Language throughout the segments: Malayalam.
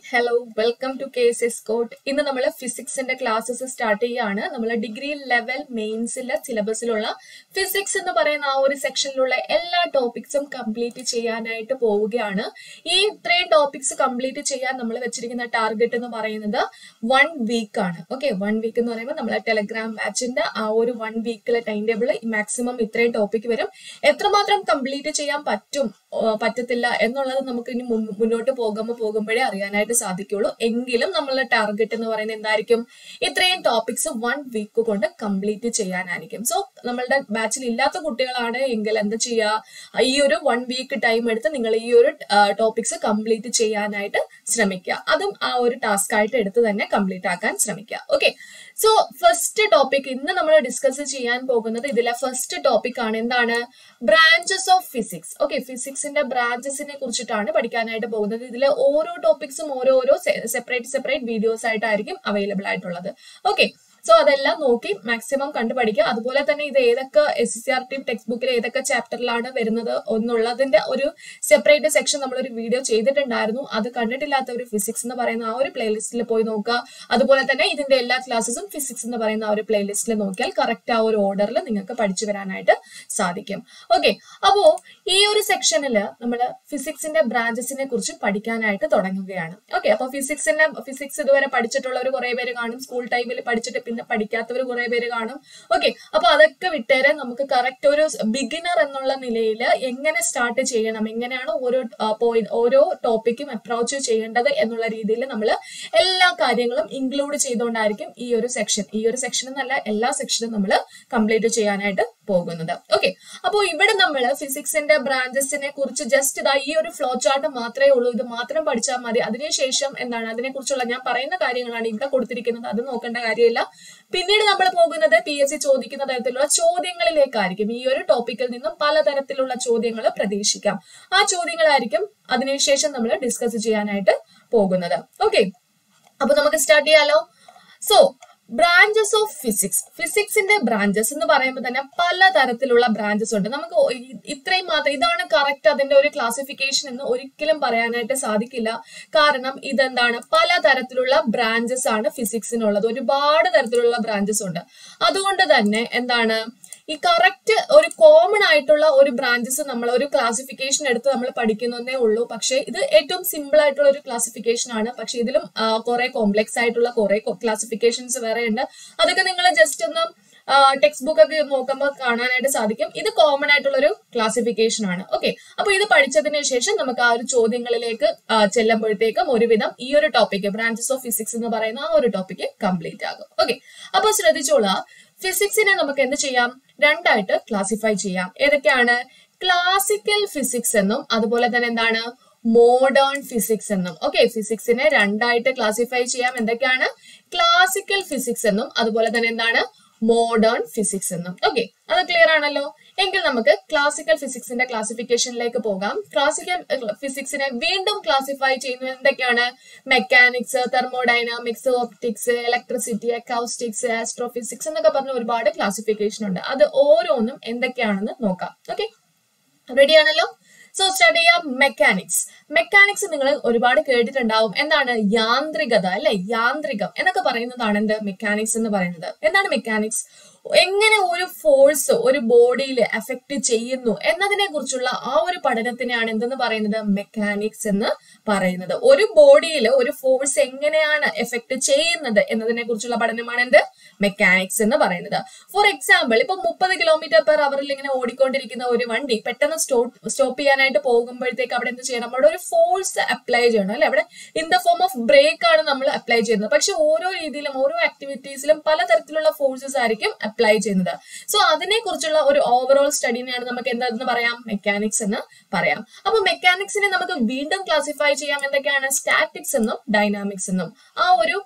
hello welcome to K S S കോട്ട് ഇന്ന് നമ്മൾ ഫിസിക്സിന്റെ ക്ലാസ്സസ് സ്റ്റാർട്ട് ചെയ്യാണ് നമ്മൾ ഡിഗ്രി ലെവൽ മെയിൻസിലെ സിലബസിലുള്ള ഫിസിക്സ് എന്ന് പറയുന്ന ആ ഒരു സെക്ഷനിലുള്ള എല്ലാ ടോപ്പിക്സും കംപ്ലീറ്റ് ചെയ്യാനായിട്ട് പോവുകയാണ് ഈ ഇത്രയും ടോപ്പിക്സ് കംപ്ലീറ്റ് ചെയ്യാൻ നമ്മൾ വെച്ചിരിക്കുന്ന ടാർഗറ്റ് എന്ന് പറയുന്നത് വൺ വീക്ക് ആണ് ഓക്കെ വൺ വീക്ക് എന്ന് പറയുമ്പോൾ നമ്മളെ ടെലഗ്രാം ബാച്ചിന്റെ ആ ഒരു വൺ വീക്കിലെ ടൈം ടേബിൾ മാക്സിമം ഇത്രയും ടോപ്പിക് വരും എത്രമാത്രം കംപ്ലീറ്റ് ചെയ്യാൻ പറ്റും ഓ, പറ്റത്തില്ല എന്നുള്ളത് നമുക്ക് ഇനി മുൻ- മുന്നോട്ട് പോകുമ്പോൾ പോകുമ്പോഴേ അറിയാനായിട്ട് സാധിക്കുള്ളൂ എങ്കിലും നമ്മളുടെ ടാർഗറ്റ് എന്ന് പറയുന്നത് എന്തായിരിക്കും ഇത്രയും ടോപ്പിക്സ് വൺ വീക്ക് കൊണ്ട് കംപ്ലീറ്റ് ചെയ്യാനായിരിക്കും സോ നമ്മളുടെ ബാച്ചിൽ ഇല്ലാത്ത കുട്ടികളാണ് എങ്കിൽ എന്താ ചെയ്യുക ഈ ഒരു വൺ വീക്ക് ടൈം എടുത്ത് നിങ്ങൾ ഈ ഒരു ടോപ്പിക്സ് കംപ്ലീറ്റ് ചെയ്യാനായിട്ട് ശ്രമിക്കുക അതും ആ ഒരു ടാസ്ക് ആയിട്ട് എടുത്ത് തന്നെ കംപ്ലീറ്റ് ആക്കാൻ ശ്രമിക്കുക ഓക്കെ സോ ഫസ്റ്റ് ടോപ്പിക് ഇന്ന് നമ്മൾ ഡിസ്കസ് ചെയ്യാൻ പോകുന്നത് ഇതിലെ ഫസ്റ്റ് ടോപ്പിക് ആണ് എന്താണ് ബ്രാഞ്ചസ് ഓഫ് ഫിസിക്സ് ഓക്കെ ഫിസിക്സിന്റെ ബ്രാഞ്ചസിനെ കുറിച്ചിട്ടാണ് പഠിക്കാനായിട്ട് പോകുന്നത് ഇതിലെ ഓരോ ടോപ്പിക്സും ഓരോരോ സെപ്പറേറ്റ് സെപ്പറേറ്റ് വീഡിയോസ് ആയിട്ടായിരിക്കും അവൈലബിൾ ആയിട്ടുള്ളത് ഓക്കെ സോ അതെല്ലാം നോക്കി മാക്സിമം കണ്ടു പഠിക്കുക അതുപോലെ തന്നെ ഇത് ഏതൊക്കെ S C R T text ബുക്കിൽ ഏതൊക്കെ ചാപ്റ്ററിലാണ് വരുന്നത് എന്നുള്ളതിന്റെ ഒരു സെപ്പറേറ്റ് സെക്ഷൻ നമ്മളൊരു വീഡിയോ ചെയ്തിട്ടുണ്ടായിരുന്നു അത് കണ്ടിട്ടില്ലാത്തവർ ഫിസിക്സ് എന്ന് പറയുന്ന ആ ഒരു പ്ലേലിസ്റ്റിൽ പോയി നോക്കുക അതുപോലെ തന്നെ ഇതിന്റെ എല്ലാ ക്ലാസ്സസും ഫിസിക്സ് എന്ന് പറയുന്ന ആ ഒരു പ്ലേലിസ്റ്റിൽ നോക്കിയാൽ കറക്റ്റ് ആ ഒരു ഓർഡറിൽ നിങ്ങൾക്ക് പഠിച്ചു വരാനായിട്ട് സാധിക്കും ഓക്കെ അപ്പോ ഈ ഒരു സെക്ഷനിൽ നമ്മൾ ഫിസിക്സിന്റെ ബ്രാഞ്ചസിനെ കുറിച്ച് പഠിക്കാനായിട്ട് തുടങ്ങുകയാണ് ഓക്കെ അപ്പൊ ഫിസിക്സിന്റെ ഫിസിക്സ് ഇതുവരെ പഠിച്ചിട്ടുള്ളവർ കുറെ പേര് കാണും സ്കൂൾ ടൈമിൽ പഠിച്ചിട്ട് പിന്നെ പഠിക്കാത്തവർ കുറെ പേര് കാണും ഓക്കെ അപ്പൊ അതൊക്കെ വിട്ടേരെ നമുക്ക് കറക്റ്റ് ഒരു ബിഗിനർ എന്നുള്ള നിലയിൽ എങ്ങനെ സ്റ്റാർട്ട് ചെയ്യണം എങ്ങനെയാണ് ഓരോ പോയിന്റ് ഓരോ ടോപ്പിക്കും അപ്രോച്ച് ചെയ്യേണ്ടത് എന്നുള്ള രീതിയിൽ നമ്മൾ എല്ലാ കാര്യങ്ങളും ഇൻക്ലൂഡ് ചെയ്തുകൊണ്ടായിരിക്കും ഈ ഒരു സെക്ഷൻ ഈ ഒരു സെക്ഷൻ എന്നല്ല എല്ലാ സെക്ഷനും നമ്മൾ കംപ്ലീറ്റ് ചെയ്യാനായിട്ട് പോകുന്നത് ഓക്കെ അപ്പോൾ ഇവിടെ നമ്മൾ ഫിസിക്സിന്റെ ബ്രാഞ്ചസിനെ കുറിച്ച് ജസ്റ്റ് ഇതാ ഈ ഒരു ഫ്ലോ ചാർട്ട് മാത്രമേ ഉള്ളൂ ഇത് മാത്രം പഠിച്ചാൽ മതി അതിനുശേഷം എന്താണ് അതിനെ കുറിച്ചുള്ള ഞാൻ പറയുന്ന കാര്യങ്ങളാണ് ഇവിടെ കൊടുത്തിരിക്കുന്നത് അത് നോക്കേണ്ട കാര്യമില്ല പിന്നീട് നമ്മൾ പോകുന്നത് പി എസ് സി ചോദിക്കുന്ന തരത്തിലുള്ള ചോദ്യങ്ങളിലേക്കായിരിക്കും ഈ ഒരു ടോപ്പിക്കിൽ നിന്നും പലതരത്തിലുള്ള ചോദ്യങ്ങൾ പ്രതീക്ഷിക്കാം ആ ചോദ്യങ്ങളായിരിക്കും അതിനുശേഷം നമ്മൾ ഡിസ്കസ് ചെയ്യാനായിട്ട് പോകുന്നത് ഓക്കെ അപ്പൊ നമുക്ക് സ്റ്റാർട്ട് ചെയ്യാലോ സോ ബ്രാഞ്ചസ് ഓഫ് ഫിസിക്സ് ഫിസിക്സിന്റെ ബ്രാഞ്ചസ് എന്ന് പറയുമ്പോൾ തന്നെ പലതരത്തിലുള്ള ബ്രാഞ്ചസ് ഉണ്ട് നമുക്ക് ഒ- ഇ- ഇത്രയും മാത്രം ഇതാണ് കറക്റ്റ് അതിന്റെ ഒരു ക്ലാസിഫിക്കേഷൻ എന്ന് ഒരിക്കലും പറയാനായിട്ട് സാധിക്കില്ല കാരണം ഇതെന്താണ് പലതരത്തിലുള്ള ബ്രാഞ്ചസ് ആണ് ഫിസിക്സിനുള്ളത് ഒരുപാട് തരത്തിലുള്ള ബ്രാഞ്ചസ് ഉണ്ട് അതുകൊണ്ട് തന്നെ എന്താണ് ഈ കറക്റ്റ് ഒരു കോമൺ ആയിട്ടുള്ള ഒരു ബ്രാഞ്ചസ് നമ്മൾ ഒരു ക്ലാസിഫിക്കേഷൻ എടുത്ത് നമ്മൾ പഠിക്കുന്നതേ ഉള്ളൂ പക്ഷേ ഇത് ഏറ്റവും സിമ്പിൾ ആയിട്ടുള്ള ഒരു ക്ലാസിഫിക്കേഷൻ ആണ് പക്ഷെ ഇതിലും കുറെ കോംപ്ലെക്സ് ആയിട്ടുള്ള കുറെ ക്ലാസിഫിക്കേഷൻസ് വേറെ ഉണ്ട് അതൊക്കെ നിങ്ങൾ ജസ്റ്റ് ഒന്ന് ടെക്സ്റ്റ് ബുക്ക് ഒക്കെ നോക്കുമ്പോൾ കാണാനായിട്ട് സാധിക്കും ഇത് കോമൺ ആയിട്ടുള്ള ഒരു ക്ലാസിഫിക്കേഷൻ ആണ് ഓക്കെ അപ്പൊ ഇത് പഠിച്ചതിന് ശേഷം നമുക്ക് ആ ഒരു ചോദ്യങ്ങളിലേക്ക് ആ, ചെല്ലുമ്പോഴത്തേക്കും ഒരുവിധം ഈ ഒരു ടോപ്പിക്ക് ബ്രാഞ്ചസ് ഓഫ് ഫിസിക്സ് എന്ന് പറയുന്ന ആ ഒരു ടോപ്പിക്ക് കംപ്ലീറ്റ് ആകും ഓക്കെ അപ്പൊ ശ്രദ്ധിച്ചോളാം ഫിസിക്സിനെ നമുക്ക് എന്ത് ചെയ്യാം രണ്ടായിട്ട് ക്ലാസിഫൈ ചെയ്യാം ഏതൊക്കെയാണ് ക്ലാസിക്കൽ ഫിസിക്സ് എന്നും അതുപോലെ തന്നെ എന്താണ് മോഡേൺ ഫിസിക്സ് എന്നും ഓക്കെ ഫിസിക്സിനെ രണ്ടായിട്ട് ക്ലാസിഫൈ ചെയ്യാം എന്തൊക്കെയാണ് ക്ലാസിക്കൽ ഫിസിക്സ് എന്നും അതുപോലെ തന്നെ എന്താണ് മോഡേൺ ഫിസിക്സ് എന്നും ഓക്കെ അത് ക്ലിയർ ആണല്ലോ എങ്കിൽ നമുക്ക് ക്ലാസിക്കൽ ഫിസിക്സിന്റെ ക്ലാസിഫിക്കേഷനിലേക്ക് പോകാം ക്ലാസിക്കൽ ഫിസിക്സിനെ വീണ്ടും ക്ലാസിഫൈ ചെയ്യുന്നത് എന്തൊക്കെയാണ് mechanics thermodynamics optics electricity acoustics astrophysics എന്നൊക്കെ പറഞ്ഞ ഒരുപാട് ക്ലാസിഫിക്കേഷൻ ഉണ്ട് അത് ഓരോന്നും എന്തൊക്കെയാണെന്ന് നോക്കാം ഓക്കെ റെഡി ആണല്ലോ സോ സ്റ്റാർട്ട് ചെയ്യാം മെക്കാനിക്സ് മെക്കാനിക്സ് നിങ്ങൾ ഒരുപാട് കേട്ടിട്ടുണ്ടാവും എന്താണ് യാന്ത്രികത അല്ലെ യാന്ത്രികം എന്നൊക്കെ പറയുന്നതാണ് എന്ത് മെക്കാനിക്സ് എന്ന് പറയുന്നത് എന്താണ് മെക്കാനിക്സ് എങ്ങനെ ഒരു ഫോഴ്സ് ഒരു ബോഡിയിൽ എഫക്ട് ചെയ്യുന്നു എന്നതിനെ കുറിച്ചുള്ള ആ ഒരു പഠനത്തിനെയാണ് എന്തെന്ന് പറയുന്നത് മെക്കാനിക്സ് എന്ന് പറയുന്നത് ഒരു ബോഡിയിൽ ഒരു ഫോഴ്സ് എങ്ങനെയാണ് എഫക്ട് ചെയ്യുന്നത് എന്നതിനെ കുറിച്ചുള്ള പഠനമാണ് എന്ത് മെക്കാനിക്സ് എന്ന് പറയുന്നത് ഫോർ എക്സാമ്പിൾ ഇപ്പൊ മുപ്പത് കിലോമീറ്റർ പെർ അവറിൽ ഇങ്ങനെ ഓടിക്കൊണ്ടിരിക്കുന്ന ഒരു വണ്ടി പെട്ടെന്ന് സ്റ്റോപ്പ് സ്റ്റോപ്പ് ചെയ്യാനായിട്ട് പോകുമ്പോഴത്തേക്ക് അവിടെ എന്ത് ചെയ്യണം അവിടെ ഒരു ഫോഴ്സ് അപ്ലൈ ചെയ്യണം അല്ലെ അവിടെ in the form of break ആണ് നമ്മൾ അപ്ലൈ ചെയ്യുന്നത് പക്ഷെ ഓരോ രീതിയിലും ഓരോ ആക്ടിവിറ്റീസിലും പലതരത്തിലുള്ള ഫോഴ്സസ് ആയിരിക്കും അപ്ലൈ ചെയ്യുന്നത് സോ അതിനെ കുറിച്ചുള്ള ഒരു ഓവറോൾ സ്റ്റഡിനെയാണ് നമുക്ക് എന്താണെന്ന് പറയാം മെക്കാനിക്സ് എന്ന് പറയാം അപ്പൊ മെക്കാനിക്സിനെ നമുക്ക് വീണ്ടും ക്ലാസിഫൈ ചെയ്യാം എന്തൊക്കെയാണ് സ്റ്റാറ്റിക്സ് എന്നും ഡൈനാമിക്സ് എന്നും ആ ഒരു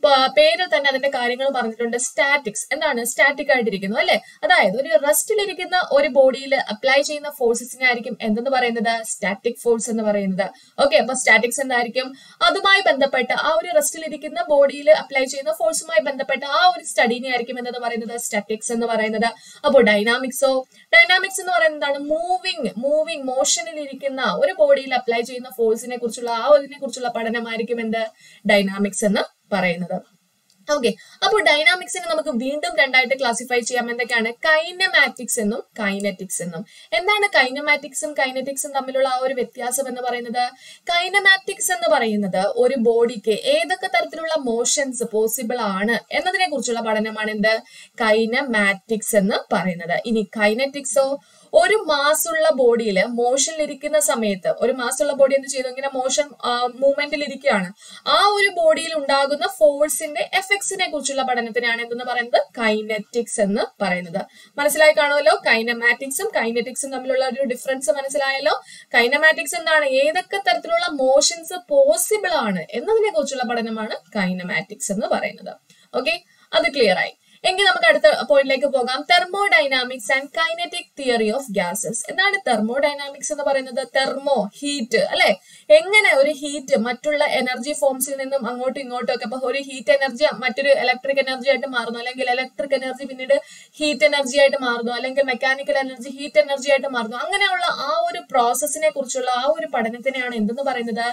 പ- പേരിൽ തന്നെ അതിന്റെ കാര്യങ്ങൾ പറഞ്ഞിട്ടുണ്ട് സ്റ്റാറ്റിക്സ് എന്താണ് സ്റ്റാറ്റിക് ആയിട്ടിരിക്കുന്നു അല്ലെ അതായത് ഒരു റെസ്റ്റിലിരിക്കുന്ന ഒരു ബോഡിയിൽ അപ്ലൈ ചെയ്യുന്ന ഫോഴ്സസിനെ ആയിരിക്കും എന്തെന്ന് പറയുന്നത് സ്റ്റാറ്റിക് ഫോഴ്സ് എന്ന് പറയുന്നത് ഓക്കെ അപ്പൊ സ്റ്റാറ്റിക്സ് എന്തായിരിക്കും അതുമായി ബന്ധപ്പെട്ട ആ ഒരു റെസ്റ്റിലിരിക്കുന്ന ബോഡിയിൽ അപ്ലൈ ചെയ്യുന്ന ഫോഴ്സുമായി ബന്ധപ്പെട്ട ആ ഒരു സ്റ്റഡീനെ ആയിരിക്കും എന്തെന്ന് പറയുന്നത് സ്റ്റാറ്റിക്സ് എന്ന് പറയുന്നത് അപ്പോൾ ഡൈനാമിക്സോ ഡൈനാമിക്സ് എന്ന് പറയുന്നത് എന്താണ് മൂവിങ് മൂവിങ് മോഷനിൽ ഇരിക്കുന്ന ഒരു ബോഡിയിൽ അപ്ലൈ ചെയ്യുന്ന ഫോഴ്സിനെ കുറിച്ചുള്ള ആ അതിനെ കുറിച്ചുള്ള പഠനമായിരിക്കും എന്ത് ഡൈനാമിക്സ് എന്ന് പറയുന്നത് ഓക്കെ അപ്പോൾ ഡൈനാമിക്സിനെ നമുക്ക് വീണ്ടും രണ്ടായിട്ട് ക്ലാസിഫൈ ചെയ്യാം എന്തൊക്കെയാണ് കൈനമാറ്റിക്സ് എന്നും കൈനറ്റിക്സ് എന്നും എന്താണ് കൈനമാറ്റിക്സും കൈനറ്റിക്സും തമ്മിലുള്ള ആ ഒരു വ്യത്യാസം എന്ന് പറയുന്നത് കൈനമാറ്റിക്സ് എന്ന് പറയുന്നത് ഒരു ബോഡിക്ക് ഏതൊക്കെ തരത്തിലുള്ള മോഷൻസ് പോസിബിൾ ആണ് എന്നതിനെ കുറിച്ചുള്ള പഠനമാണ് എന്ത് കൈനമാറ്റിക്സ് എന്ന് പറയുന്നത് ഇനി കൈനറ്റിക്സോ ഒരു മാസ് ഉള്ള ബോഡിയിൽ മോഷനിൽ ഇരിക്കുന്ന സമയത്ത് ഒരു മാസ് ഉള്ള ബോഡി എന്ത് ചെയ്തു ഇങ്ങനെ മോഷൻ മൂവ്മെന്റിൽ ഇരിക്കുകയാണ് ആ ഒരു ബോഡിയിൽ ഉണ്ടാകുന്ന ഫോഴ്സിന്റെ എഫക്ട്സിനെ കുറിച്ചുള്ള പഠനത്തിനാണ് എന്തെന്ന് പറയുന്നത് കൈനറ്റിക്സ് എന്ന് പറയുന്നത് മനസ്സിലായി കാണുമല്ലോ കൈനമാറ്റിക്സും കൈനറ്റിക്സും തമ്മിലുള്ള ഒരു ഡിഫറൻസ് മനസ്സിലായല്ലോ കൈനമാറ്റിക്സ് എന്താണ് ഏതൊക്കെ തരത്തിലുള്ള മോഷൻസ് പോസിബിൾ ആണ് എന്നതിനെ കുറിച്ചുള്ള പഠനമാണ് കൈനമാറ്റിക്സ് എന്ന് പറയുന്നത് ഓക്കെ അത് ക്ലിയർ ആയി എങ്കിൽ നമുക്ക് അടുത്ത പോയിന്റിലേക്ക് പോകാം thermodynamics and kinetic theory of gases എന്താണ് തെർമോഡൈനാമിക്സ് എന്ന് പറയുന്നത് തെർമോ ഹീറ്റ് അല്ലെ എങ്ങനെ ഒരു ഹീറ്റ് മറ്റുള്ള എനർജി ഫോംസിൽ നിന്നും അങ്ങോട്ടും ഇങ്ങോട്ടും ഒക്കെ അപ്പൊ ഒരു ഹീറ്റ് എനർജി മറ്റൊരു ഇലക്ട്രിക് എനർജി ആയിട്ട് മാറുന്നു അല്ലെങ്കിൽ ഇലക്ട്രിക് എനർജി പിന്നീട് ഹീറ്റ് എനർജി ആയിട്ട് മാറുന്നു അല്ലെങ്കിൽ മെക്കാനിക്കൽ എനർജി ഹീറ്റ് എനർജി ആയിട്ട് മാറുന്നു അങ്ങനെയുള്ള ആ ഒരു പ്രോസസ്സിനെ കുറിച്ചുള്ള ആ ഒരു പഠനത്തിനെയാണ് എന്തെന്ന് പറയുന്നത്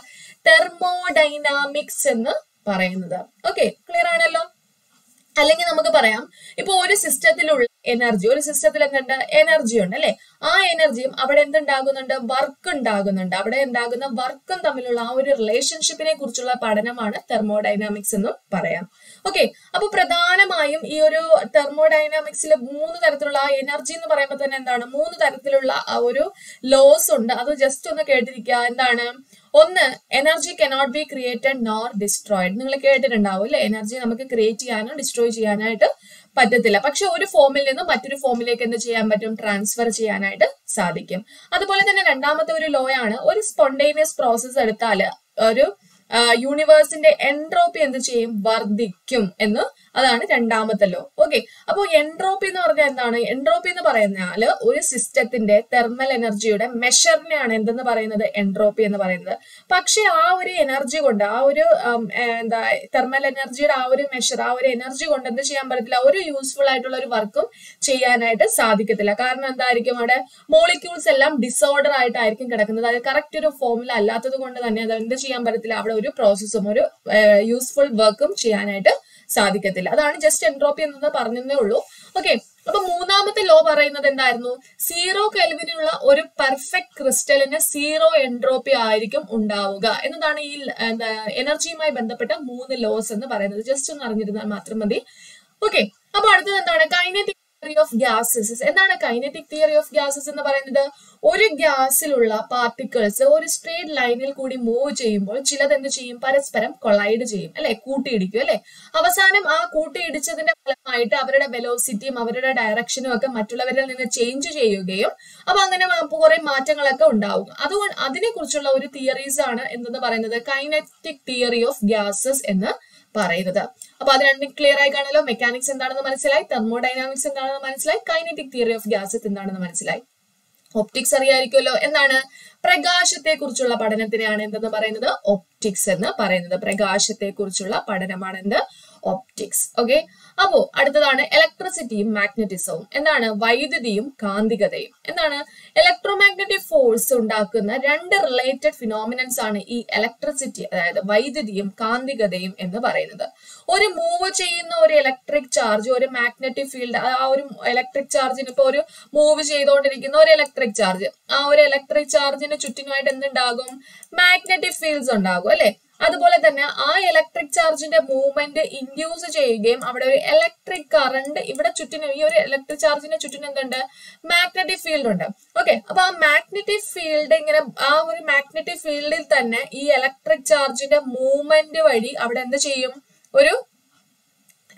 തെർമോഡൈനാമിക്സ് എന്ന് പറയുന്നത് ഓക്കെ ക്ലിയർ ആണല്ലോ അല്ലെങ്കിൽ നമുക്ക് പറയാം ഇപ്പൊ ഒരു സിസ്റ്റത്തിലുള്ള എനർജി ഒരു സിസ്റ്റത്തിൽ എന്തുണ്ട് എനർജി ഉണ്ട് അല്ലെ ആ എനർജിയും അവിടെ എന്തുണ്ടാകുന്നുണ്ട് വർക്ക് ഉണ്ടാകുന്നുണ്ട് അവിടെ ഉണ്ടാകുന്ന വർക്കും തമ്മിലുള്ള ആ ഒരു റിലേഷൻഷിപ്പിനെ കുറിച്ചുള്ള പഠനമാണ് തെർമോഡൈനാമിക്സ് എന്നും പറയാം ഓക്കെ അപ്പൊ പ്രധാനമായും ഈ ഒരു തെർമോഡൈനാമിക്സിൽ മൂന്ന് തരത്തിലുള്ള ആ എനർജി എന്ന് പറയുമ്പോൾ തന്നെ എന്താണ് മൂന്ന് തരത്തിലുള്ള ആ ഒരു ലോസ് ഉണ്ട് അത് ജസ്റ്റ് ഒന്ന് കേട്ടിരിക്കുക എന്താണ് ഒന്ന് energy cannot be created nor destroyed നിങ്ങൾ കേട്ടിട്ടുണ്ടാവും അല്ലെ എനർജി നമുക്ക് ക്രിയേറ്റ് ചെയ്യാനോ ഡിസ്ട്രോയ് ചെയ്യാനായിട്ട് പറ്റത്തില്ല പക്ഷെ ഒരു ഫോമിൽ നിന്ന് മറ്റൊരു ഫോമിലേക്ക് എന്ത് ചെയ്യാൻ പറ്റും ട്രാൻസ്ഫർ ചെയ്യാനായിട്ട് സാധിക്കും അതുപോലെ തന്നെ രണ്ടാമത്തെ ഒരു ലോ ആണ് ഒരു സ്പോണ്ടേനിയസ് പ്രോസസ്സ് എടുത്താൽ ഒരു യൂണിവേഴ്സിന്റെ എൻട്രോപ്പി എന്ത് ചെയ്യും വർദ്ധിക്കും എന്ന് അതാണ് രണ്ടാമത്തെ ലോ ഓക്കെ അപ്പോൾ എൻട്രോപ്പി എന്ന് പറഞ്ഞാൽ എന്താണ് എൻട്രോപ്പി എന്ന് പറഞ്ഞാൽ ഒരു സിസ്റ്റത്തിന്റെ തെർമൽ എനർജിയുടെ മെഷറിനെയാണ് എന്തെന്ന് പറയുന്നത് എൻട്രോപ്പി എന്ന് പറയുന്നത് പക്ഷെ ആ ഒരു എനർജി കൊണ്ട് ആ ഒരു ഉം, ഏഹ്, എന്താ തെർമൽ എനർജിയുടെ ആ ഒരു മെഷർ ആ ഒരു എനർജി കൊണ്ട് എന്ത് ചെയ്യാൻ പറ്റത്തില്ല ഒരു യൂസ്ഫുൾ ആയിട്ടുള്ള ഒരു വർക്കും ചെയ്യാനായിട്ട് സാധിക്കത്തില്ല കാരണം എന്തായിരിക്കും അവിടെ മോളിക്യൂൾസ് എല്ലാം ഡിസോർഡർ ആയിട്ടായിരിക്കും കിടക്കുന്നത് അത് കറക്റ്റ് ഒരു ഫോമിൽ അല്ലാത്തത് കൊണ്ട് തന്നെ അത് എന്ത് ചെയ്യാൻ പറ്റത്തില്ല അവിടെ ഒരു പ്രോസസ്സും ഒരു യൂസ്ഫുൾ വർക്കും ചെയ്യാനായിട്ട് സാധിക്കത്തില്ല അതാണ് ജസ്റ്റ് എൻട്രോപ്പി എന്നത് പറഞ്ഞതേ ഉള്ളൂ ഓക്കെ അപ്പൊ മൂന്നാമത്തെ ലോ പറയുന്നത് എന്തായിരുന്നു സീറോ കെൽവിനുള്ള ഒരു പെർഫെക്റ്റ് ക്രിസ്റ്റലിന് സീറോ എൻട്രോപ്പി ആയിരിക്കും ഉണ്ടാവുക എന്നതാണ് ഈ എന്താ എനർജിയുമായി ബന്ധപ്പെട്ട മൂന്ന് ലോസ് എന്ന് പറയുന്നത് ജസ്റ്റ് ഒന്ന് അറിഞ്ഞിരുന്നാൽ മാത്രം മതി ഓക്കെ അപ്പൊ അടുത്തത് എന്താണ് കൈനറ്റിക് തിയറി ഓഫ് ഗ്യാസസ് എന്താണ് കൈനറ്റിക് തിയറി ഓഫ് ഗ്യാസസ് എന്ന് പറയുന്നത് ഒരു ഗ്യാസിലുള്ള പാർട്ടിക്കിൾസ് ഒരു സ്ട്രേറ്റ് ലൈനിൽ കൂടി മൂവ് ചെയ്യുമ്പോൾ ചിലത് എന്ത് ചെയ്യും പരസ്പരം കൊളൈഡ് ചെയ്യും അല്ലെ കൂട്ടിയിടിക്കും അല്ലെ അവസാനം ആ കൂട്ടിയിടിച്ചതിന്റെ ഫലമായിട്ട് അവരുടെ വെലോസിറ്റിയും അവരുടെ ഡയറക്ഷനും ഒക്കെ മറ്റുള്ളവരിൽ നിന്ന് ചേഞ്ച് ചെയ്യുകയും അപ്പൊ അങ്ങനെ കുറെ മാറ്റങ്ങളൊക്കെ ഉണ്ടാവും അതുകൊണ്ട് അതിനെ കുറിച്ചുള്ള ഒരു തിയറീസ് ആണ് എന്തെന്ന് പറയുന്നത് കൈനറ്റിക് തിയറി ഓഫ് ഗ്യാസസ് എന്ന് പറയുന്നത് അപ്പൊ അത് രണ്ടും ക്ലിയർ ആയി കാണല്ലോ മെക്കാനിക്സ് എന്താണെന്ന് മനസ്സിലായി തെർമോഡൈനാമിക്സ് എന്താണെന്ന് മനസ്സിലായി കൈനറ്റിക് തിയറി ഓഫ് ഗ്യാസസ് എന്താണെന്ന് മനസ്സിലായി ഒപ്റ്റിക്സ് അറിയായിരിക്കുമല്ലോ എന്താണ് പ്രകാശത്തെ കുറിച്ചുള്ള പഠനത്തിനെയാണ് എന്തെന്ന് പറയുന്നത് ഒപ്റ്റിക്സ് എന്ന് പറയുന്നത് പ്രകാശത്തെ കുറിച്ചുള്ള പഠനമാണ് എന്ത് ഒപ്റ്റിക്സ് ഓക്കെ അപ്പോ അടുത്തതാണ് ഇലക്ട്രിസിറ്റിയും മാഗ്നറ്റിസവും എന്താണ് വൈദ്യുതിയും കാന്തികതയും എന്താണ് ഇലക്ട്രോമാഗ്നറ്റിക് ഫോഴ്സ് ഉണ്ടാക്കുന്ന രണ്ട് റിലേറ്റഡ് ഫിനോമിനൻസ് ആണ് ഈ ഇലക്ട്രിസിറ്റി അതായത് വൈദ്യുതിയും കാന്തികതയും എന്ന് പറയുന്നത് ഒരു മൂവ് ചെയ്യുന്ന ഒരു ഇലക്ട്രിക് ചാർജ് ഒരു മാഗ്നറ്റിക് ഫീൽഡ് ആ ഒരു ഇലക്ട്രിക് ചാർജിന് ഇപ്പൊ ഒരു മൂവ് ചെയ്തുകൊണ്ടിരിക്കുന്ന ഒരു ഇലക്ട്രിക് ചാർജ് ആ ഒരു ഇലക്ട്രിക് ചാർജിന് ചുറ്റിനുമായിട്ട് എന്തുണ്ടാകും മാഗ്നറ്റിക് ഫീൽഡ്സ് ഉണ്ടാകും അല്ലെ അതുപോലെ തന്നെ ആ ഇലക്ട്രിക് ചാർജിന്റെ മൂവ്മെന്റ് ഇൻഡ്യൂസ് ചെയ്യുകയും അവിടെ ഒരു ഇലക്ട്രിക് കറണ്ട് ഇവിടെ ചുറ്റിനും ഈ ഒരു ഇലക്ട്രിക് ചാർജിന്റെ ചുറ്റിനും എന്തുണ്ട് മാഗ്നറ്റിക് ഫീൽഡ് ഉണ്ട് ഓക്കെ അപ്പൊ ആ മാഗ്നറ്റിക് ഫീൽഡ് ഇങ്ങനെ ആ ഒരു മാഗ്നറ്റിക് ഫീൽഡിൽ തന്നെ ഈ ഇലക്ട്രിക് ചാർജിന്റെ മൂവ്മെന്റ് വഴി അവിടെ എന്ത് ചെയ്യും ഒരു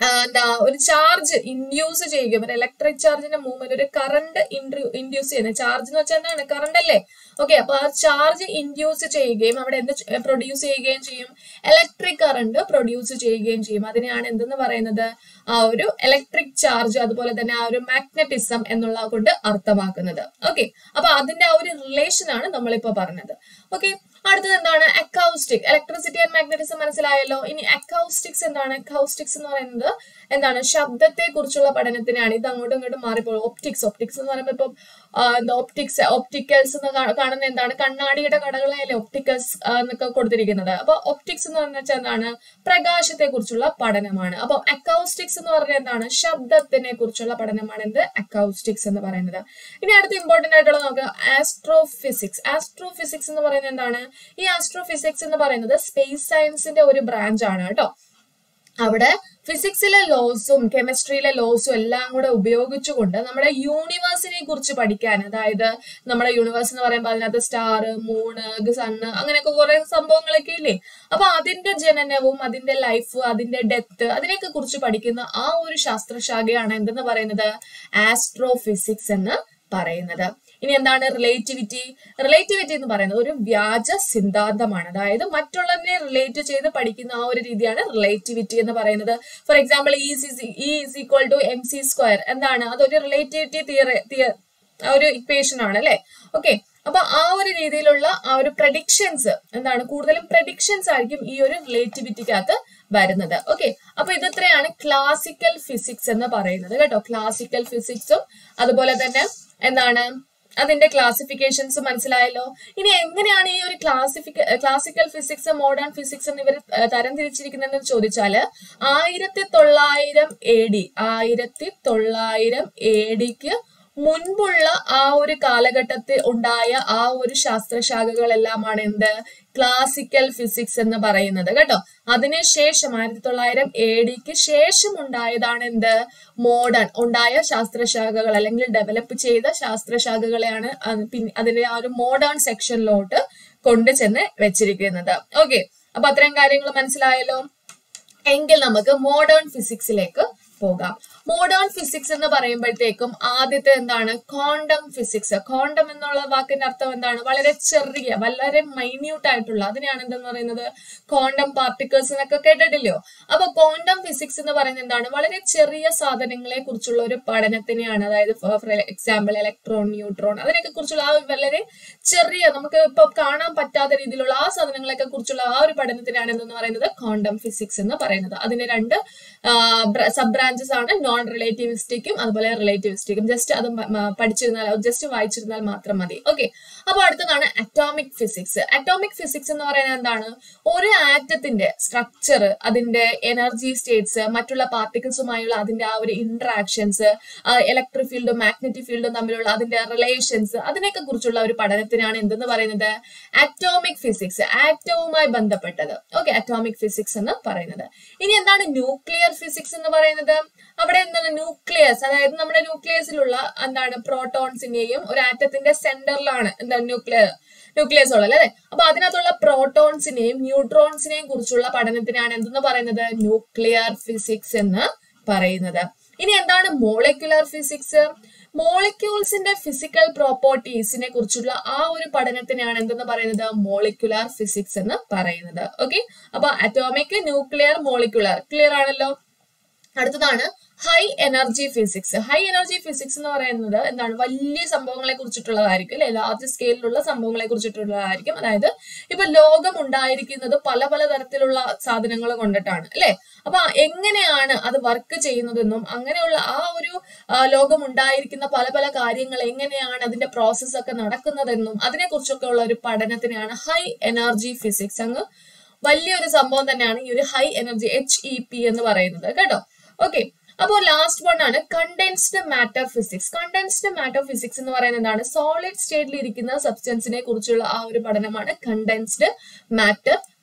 എന്താ ഒരു ചാർജ് ഇൻഡ്യൂസ് ചെയ്യുകയും ഒരു ഇലക്ട്രിക് ചാർജിന്റെ മൂവ്മെന്റ് ഒരു കറണ്ട് ഇൻഡ്യൂസ് ചെയ്യുന്നത് ചാർജ് എന്ന് വെച്ചാൽ എന്താണ് കറണ്ട് അല്ലേ ഓക്കെ അപ്പൊ ആ ചാർജ് ഇൻഡ്യൂസ് ചെയ്യുകയും അവിടെ എന്ത് പ്രൊഡ്യൂസ് ചെയ്യുകയും ചെയ്യും ഇലക്ട്രിക് കറണ്ട് പ്രൊഡ്യൂസ് ചെയ്യുകയും ചെയ്യും അതിനെയാണ് എന്തെന്ന് പറയുന്നത് ആ ഒരു ഇലക്ട്രിക് ചാർജ് അതുപോലെ തന്നെ ആ ഒരു മാഗ്നറ്റിസം എന്നുള്ള കൊണ്ട് അർത്ഥമാക്കുന്നത് ഓക്കെ അപ്പൊ അതിന്റെ ആ ഒരു റിലേഷൻ ആണ് നമ്മളിപ്പോ പറഞ്ഞത് ഓക്കെ അടുത്തത് എന്താണ് അക്കൗസ്റ്റിക് ഇലക്ട്രിസിറ്റി ആൻഡ് മാഗ്നറ്റിസം മനസ്സിലായല്ലോ ഇനി അക്കൗസ്റ്റിക്സ് എന്താണ് അക്കൗസ്റ്റിക്സ് എന്ന് പറയുന്നത് എന്താണ് ശബ്ദത്തെ കുറിച്ചുള്ള പഠനത്തിനാണ് ഇത് അങ്ങോട്ടും ഇങ്ങോട്ടും മാറിപ്പോകും ഒപ്റ്റിക്സ് ഒപ്റ്റിക്സ് എന്ന് പറയുമ്പോൾ ഇപ്പം ആ, എന്താ ഒപ്റ്റിക്സ് ഒപ്റ്റിക്കൽസ് എന്ന് കാ- കാണുന്ന എന്താണ് കണ്ണാടിയുടെ കടകളെയല്ലേ ഒപ്റ്റിക്കൽസ് എന്നൊക്കെ കൊടുത്തിരിക്കുന്നത് അപ്പൊ ഒപ്റ്റിക്സ് എന്ന് പറഞ്ഞാൽ വെച്ചാൽ എന്താണ് പ്രകാശത്തെ കുറിച്ചുള്ള പഠനമാണ് അപ്പൊ അക്കൗസ്റ്റിക്സ് എന്ന് പറഞ്ഞാൽ എന്താണ് ശബ്ദത്തിനെ കുറിച്ചുള്ള പഠനമാണ് എന്ത് അക്കൗസ്റ്റിക്സ് എന്ന് പറയുന്നത് ഇനി അടുത്ത ഇമ്പോർട്ടന്റ് ആയിട്ടുള്ള നോക്കുക ആസ്ട്രോഫിസിക്സ് ആസ്ട്രോഫിസിക്സ് എന്ന് പറയുന്നത് എന്താണ് ഈ ആസ്ട്രോഫിസിക്സ് എന്ന് പറയുന്നത് സ്പേസ് സയൻസിന്റെ ഒരു ബ്രാഞ്ച് ആണ് കേട്ടോ അവിടെ ഫിസിക്സിലെ ലോസും കെമിസ്ട്രിയിലെ ലോസും എല്ലാം കൂടെ ഉപയോഗിച്ചുകൊണ്ട് നമ്മുടെ യൂണിവേഴ്സിനെ കുറിച്ച് പഠിക്കാൻ അതായത് നമ്മുടെ യൂണിവേഴ്സ് എന്ന് പറയുമ്പോൾ അതിനകത്ത് സ്റ്റാർ മൂണ് സണ്ണ് അങ്ങനെയൊക്കെ കുറെ സംഭവങ്ങളൊക്കെ ഇല്ലേ അപ്പൊ അതിന്റെ ജനനവും അതിന്റെ ലൈഫ് അതിന്റെ ഡെത്ത് അതിനെയൊക്കെ കുറിച്ച് പഠിക്കുന്ന ആ ഒരു ശാസ്ത്രശാഖയാണ് എന്തെന്ന് പറയുന്നത് ആസ്ട്രോഫിസിക്സ് എന്ന് പറയുന്നത് ഇനി എന്താണ് റിലേറ്റിവിറ്റി റിലേറ്റിവിറ്റി എന്ന് പറയുന്നത് ഒരു വ്യാജ സിദ്ധാന്തമാണ് അതായത് മറ്റുള്ളതിനെ റിലേറ്റ് ചെയ്ത് പഠിക്കുന്ന ആ ഒരു രീതിയാണ് റിലേറ്റിവിറ്റി എന്ന് പറയുന്നത് for example E is equal to M C square എന്താണ് അതൊരു റിലേറ്റിവിറ്റി തിയറി ആ ഒരു ഇക്വേഷൻ ആണ് അല്ലെ ഓക്കെ അപ്പൊ ആ ഒരു രീതിയിലുള്ള ആ ഒരു പ്രഡിക്ഷൻസ് എന്താണ് കൂടുതലും പ്രഡിക്ഷൻസ് ആയിരിക്കും ഈ ഒരു റിലേറ്റിവിറ്റിക്കകത്ത് വരുന്നത് ഓക്കെ അപ്പൊ ഇതത്രയാണ് ക്ലാസിക്കൽ ഫിസിക്സ് എന്ന് പറയുന്നത് കേട്ടോ ക്ലാസിക്കൽ ഫിസിക്സും അതുപോലെ തന്നെ എന്താണ് അതിന്റെ ക്ലാസിഫിക്കേഷൻസ് മനസ്സിലായല്ലോ ഇനി എങ്ങനെയാണ് ഈ ഒരു ക്ലാസിഫിക്ക ക്ലാസിക്കൽ ഫിസിക്സ് മോഡേൺ ഫിസിക്സ് എന്നിവർ തരം തിരിച്ചിരിക്കുന്നതെന്ന് ചോദിച്ചാല് ആയിരത്തി തൊള്ളായിരം എ ഡി ആയിരത്തി തൊള്ളായിരം എ ഡിക്ക് മുൻപുള്ള ആ ഒരു കാലഘട്ടത്തിൽ ഉണ്ടായ ആ ഒരു ശാസ്ത്രശാഖകളെല്ലാമാണ് എന്ത് ക്ലാസിക്കൽ ഫിസിക്സ് എന്ന് പറയുന്നത് കേട്ടോ അതിനുശേഷം ആയിരത്തി തൊള്ളായിരം എ ഡിക്ക് ശേഷം ഉണ്ടായതാണ് എന്ത് മോഡേൺ ഉണ്ടായ ശാസ്ത്രശാഖകൾ അല്ലെങ്കിൽ ഡെവലപ്പ് ചെയ്ത ശാസ്ത്രശാഖകളെയാണ് അത് പിന്നെ അതിന്റെ ആ ഒരു മോഡേൺ സെക്ഷനിലോട്ട് കൊണ്ടുചെന്ന് വെച്ചിരിക്കുന്നത് ഓക്കെ അപ്പൊ അത്രയും കാര്യങ്ങൾ മനസ്സിലായല്ലോ എങ്കിൽ നമുക്ക് മോഡേൺ ഫിസിക്സിലേക്ക് പോകാം മോഡേൺ ഫിസിക്സ് എന്ന് പറയുമ്പോഴത്തേക്കും ആദ്യത്തെ എന്താണ് ക്വാണ്ടം ഫിസിക്സ് ക്വാണ്ടം എന്നുള്ള വാക്കിന്റെ അർത്ഥം എന്താണ് വളരെ ചെറിയ വളരെ മൈന്യൂട്ട് ആയിട്ടുള്ള അതിനെയാണ് എന്തെന്ന് പറയുന്നത് ക്വാണ്ടം പാർട്ടിക്കിൾസ് എന്നൊക്കെ കേട്ടിട്ടില്ലയോ അപ്പൊ ക്വാണ്ടം ഫിസിക്സ് എന്ന് പറയുന്നത് എന്താണ് വളരെ ചെറിയ സാധനങ്ങളെ കുറിച്ചുള്ള ഒരു പഠനത്തിനെയാണ് അതായത് ഫോർ എക്സാമ്പിൾ ഇലക്ട്രോൺ ന്യൂട്രോൺ അതിനൊക്കെ കുറിച്ചുള്ള ആ ചെറിയ ചെറിയ നമുക്ക് ഇപ്പൊ കാണാൻ പറ്റാത്ത രീതിയിലുള്ള ആ സാധനങ്ങളെയൊക്കെ കുറിച്ചുള്ള ആ ഒരു പഠനത്തിനാണ് എന്തെന്ന് പറയുന്നത് ക്വാണ്ടം ഫിസിക്സ് എന്ന് പറയുന്നത് അതിന് രണ്ട് സബ് ബ്രാഞ്ചസ് ആണ് നോൺ റിലേറ്റിവിസ്റ്റിക്കും അതുപോലെ റിലേറ്റിവിസ്റ്റിക്കും ജസ്റ്റ് അത് മ- മ- പഠിച്ചിരുന്നാൽ ജസ്റ്റ് വായിച്ചിരുന്നാൽ മാത്രം മതി ഓക്കെ അപ്പൊ അടുത്തതാണ് അറ്റോമിക് ഫിസിക്സ് അറ്റോമിക് ഫിസിക്സ് എന്ന് പറയുന്നത് എന്താണ് ഒരു ആറ്റത്തിന്റെ സ്ട്രക്ചർ അതിന്റെ എനർജി സ്റ്റേറ്റ്സ് മറ്റുള്ള പാർട്ടിക്കിൾസുമായുള്ള അതിന്റെ ആ ഒരു ഇന്ററാക്ഷൻസ് ഇലക്ട്രിക് ഫീൽഡും മാഗ്നറ്റിക് ഫീൽഡും തമ്മിലുള്ള അതിന്റെ റിലേഷൻസ് അതിനെയൊക്കെ കുറിച്ചുള്ള ഒരു പഠനത്തിനാണ് എന്തെന്ന് പറയുന്നത് അറ്റോമിക് ഫിസിക്സ് ആറ്റവുമായി ബന്ധപ്പെട്ടത് ഓക്കെ അറ്റോമിക് ഫിസിക്സ് എന്ന് പറയുന്നത് ഇനി എന്താണ് ന്യൂക്ലിയർ ഫിസിക്സ് എന്ന് പറയുന്നത് അവിടെ എന്താണ് ന്യൂക്ലിയസ് അതായത് നമ്മുടെ ന്യൂക്ലിയസിലുള്ള എന്താണ് പ്രോട്ടോൺസിന്റെയും ഒരു ആറ്റത്തിന്റെ സെന്ററിലാണ് എന്താണ് ന്യൂക്ലിയർ ന്യൂക്ലിയസ് ഉള്ളത് അല്ലെ അപ്പൊ അതിനകത്തുള്ള പ്രോട്ടോൺസിനെയും ന്യൂട്രോൺസിനെയും കുറിച്ചുള്ള പഠനത്തിനാണ് എന്തെന്ന് പറയുന്നത് ന്യൂക്ലിയർ ഫിസിക്സ് എന്ന് പറയുന്നത് ഇനി എന്താണ് മോളിക്കുലർ ഫിസിക്സ് മോളിക്യൂൾസിന്റെ ഫിസിക്കൽ പ്രോപ്പർട്ടീസിനെ കുറിച്ചുള്ള ആ ഒരു പഠനത്തിനാണ് എന്തെന്ന് പറയുന്നത് മോളിക്കുലാർ ഫിസിക്സ് എന്ന് പറയുന്നത് ഓക്കെ അപ്പൊ അറ്റോമിക് ന്യൂക്ലിയർ മോളിക്കുലർ ക്ലിയർ ആണല്ലോ അടുത്തതാണ് high energy physics high energy physics എന്ന് പറയുന്നത് എന്താണ് വലിയ സംഭവങ്ങളെ കുറിച്ചിട്ടുള്ളതായിരിക്കും അല്ലെ ലാർജ് സ്കെയിലുള്ള സംഭവങ്ങളെ കുറിച്ചിട്ടുള്ളതായിരിക്കും അതായത് ഇപ്പൊ ലോകം ഉണ്ടായിരിക്കുന്നത് പല പല തരത്തിലുള്ള സാധനങ്ങൾ കൊണ്ടിട്ടാണ് അല്ലെ അപ്പൊ എങ്ങനെയാണ് അത് വർക്ക് ചെയ്യുന്നതെന്നും അങ്ങനെയുള്ള ആ ഒരു ആ, ലോകം ഉണ്ടായിരിക്കുന്ന പല പല കാര്യങ്ങൾ എങ്ങനെയാണ് അതിന്റെ പ്രോസസ് ഒക്കെ നടക്കുന്നതെന്നും അതിനെ കുറിച്ചൊക്കെ ഉള്ള ഒരു പഠനത്തിനാണ് ഹൈ എനർജി ഫിസിക്സ് അങ്ങ് വലിയൊരു സംഭവം തന്നെയാണ് ഈ ഒരു high energy H E P എന്ന് പറയുന്നത് കേട്ടോ ഓക്കെ അപ്പോൾ ലാസ്റ്റ് വൺ ആണ് condensed matter physics condensed matter physics എന്ന് പറയുന്നത് എന്താണ് സോളിഡ് സ്റ്റേറ്റിൽ ഇരിക്കുന്ന സബ്സ്റ്റൻസിനെ കുറിച്ചുള്ള ആ ഒരു പഠനമാണ് കണ്ടൻസ്ഡ് മാറ്റർ